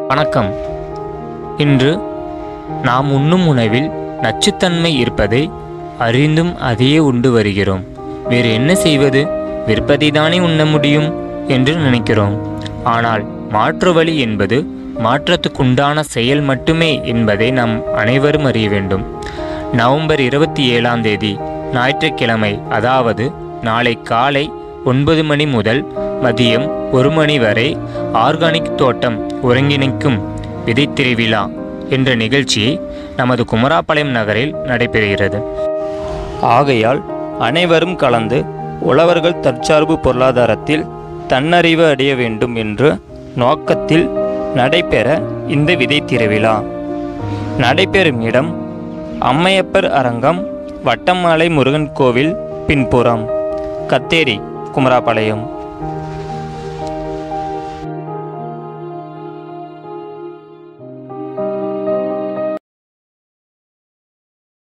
வணக்கம் இன்று நாம் உண்ணும் உணவில் நச்சுத்தன்மை இருப்பதை அறிந்தும் அதையே உண்டு வருகிறோம் வேறு என்ன செய்வது விற்பதை தானே உண்ண முடியும் என்று நினைக்கிறோம் ஆனால் மாற்று வழி என்பது மாற்றத்துக்குண்டான செயல் மட்டுமே என்பதை நாம் அனைவரும் அறிய வேண்டும் நவம்பர் இருபத்தி ஏழாம் தேதி ஞாயிற்றுக்கிழமை அதாவது நாளை காலை ஒன்பது மணி முதல் மதியம் ஒரு மணி வரை ஆர்கானிக் தோட்டம் ஒருங்கிணைக்கும் விதை திருவிழா என்ற நிகழ்ச்சியை நமது குமராபாளையம் நகரில் நடைபெறுகிறது ஆகையால் அனைவரும் கலந்து உழவர்கள் தற்சார்பு பொருளாதாரத்தில் தன்னறிவு அடைய வேண்டும் என்ற நோக்கத்தில் நடைபெற இந்த விதை திருவிழா நடைபெறும் இடம் அம்மையப்பர் அரங்கம் வட்டமாலை முருகன் கோவில் பின்புறம் கத்தேரி குமராபாளையம்